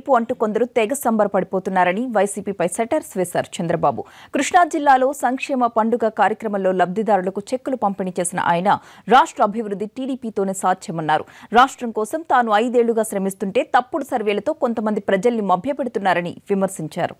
గెలుపు అంటూ కొందరు తెగ సంబరపడిపోతున్నారని వైసీపీపై సెటర్స్ వేశారు చంద్రబాబు కృష్ణా జిల్లాలో సంక్షేమ పండుగ కార్యక్రమంలో లబ్ధిదారులకు చెక్కులు పంపిణీ చేసిన ఆయన రాష్ట్ర అభివృద్ధి టీడీపీతోనే సాధ్యమన్నారు రాష్ట్రం కోసం తాను ఐదేళ్లుగా శ్రమిస్తుంటే తప్పుడు సర్వేలతో కొంతమంది ప్రజల్ని మభ్యపెడుతున్నారని విమర్శించారు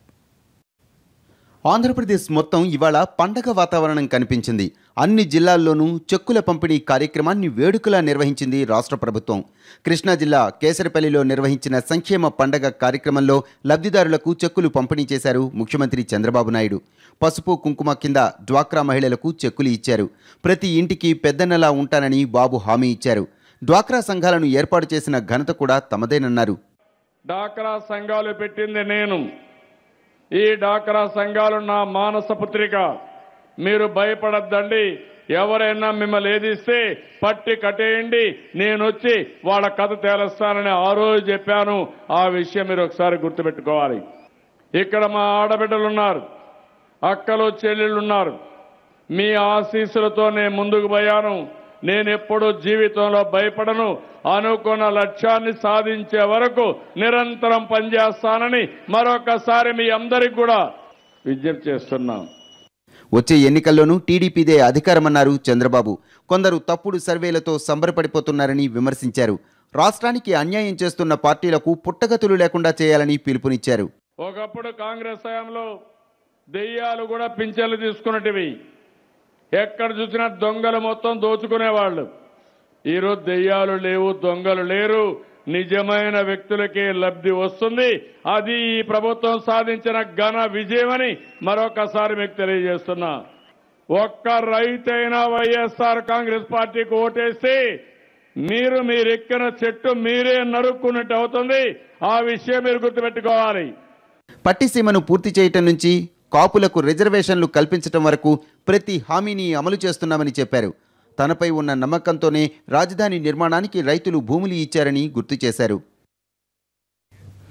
ఆంధ్రప్రదేశ్ మొత్తం ఇవాళ పండగ వాతావరణం కనిపించింది అన్ని జిల్లాల్లోనూ చెక్కుల పంపిణీ కార్యక్రమాన్ని వేడుకలా నిర్వహించింది రాష్ట్ర ప్రభుత్వం కృష్ణా జిల్లా కేసరపల్లిలో నిర్వహించిన సంక్షేమ పండగ కార్యక్రమంలో లబ్ధిదారులకు చెక్కులు పంపిణీ చేశారు ముఖ్యమంత్రి చంద్రబాబు నాయుడు పసుపు కుంకుమ కింద డ్వాక్రా మహిళలకు చెక్కులు ఇచ్చారు ప్రతి ఇంటికి పెద్దన్నలా ఉంటానని బాబు హామీ ఇచ్చారు డ్వాక్రా సంఘాలను ఏర్పాటు చేసిన ఘనత కూడా తమదేనన్నారు డాక్రా సంఘాలు పెట్టింది నేను ఈ డాక్రా సంఘాలు నా మానస పుత్రిక మీరు భయపడద్దండి ఎవరైనా మిమ్మల్ని ఏదిస్తే పట్టి కట్టేయండి నేను వచ్చి వాళ్ళ కథ తేలుస్తానని ఆ రోజు చెప్పాను ఆ విషయం మీరు ఒకసారి గుర్తుపెట్టుకోవాలి ఇక్కడ మా ఆడబిడ్డలు ఉన్నారు అక్కలు చెల్లెళ్ళు ఉన్నారు మీ ఆశీస్సులతో నేను ముందుకు పోయాను నేను ఎప్పుడూ జీవితంలో భయపడను అనుకున్న లక్ష్యాన్ని సాధించే వరకు నిరంతరం పనిచేస్తానని మరొకసారి మీ అందరికి కూడా విజ్ఞప్తి చేస్తున్నాను వచ్చే ఎన్నికల్లోనూ టీడీపీదే అధికారమన్నారు చంద్రబాబు కొందరు తప్పుడు సర్వేలతో సంబరపడిపోతున్నారని విమర్శించారు రాష్ట్రానికి అన్యాయం చేస్తున్న పార్టీలకు పుట్టగతులు లేకుండా చేయాలని పిలుపునిచ్చారు ఒకప్పుడు కాంగ్రెస్ హయాంలో దెయ్యాలు కూడా పింఛన్లు తీసుకున్నటివి ఎక్కడ చూసినా దొంగలు మొత్తం దోచుకునేవాళ్ళు ఈరోజు దెయ్యాలు లేవు దొంగలు లేరు నిజమైన వ్యక్తులకే లబ్ధి వస్తుంది అది ఈ ప్రభుత్వం సాధించిన ఘన విజయమని మరొకసారి మీకు తెలియజేస్తున్నా ఒక్క రైతైనా వైఎస్ఆర్ కాంగ్రెస్ పార్టీకి ఓటేస్తే మీరు మీరెక్కిన చెట్టు మీరే నరుక్కున్నట్టు అవుతుంది ఆ విషయం మీరు గుర్తుపెట్టుకోవాలి పట్టిసీమను పూర్తి చేయటం నుంచి కాపులకు రిజర్వేషన్లు కల్పించటం వరకు ప్రతి హామీని అమలు చేస్తున్నామని చెప్పారు తనపై ఉన్న నమ్మకంతోనే రాజధాని నిర్మాణానికి రైతులు భూములు ఇచ్చారని గుర్తు చేశారు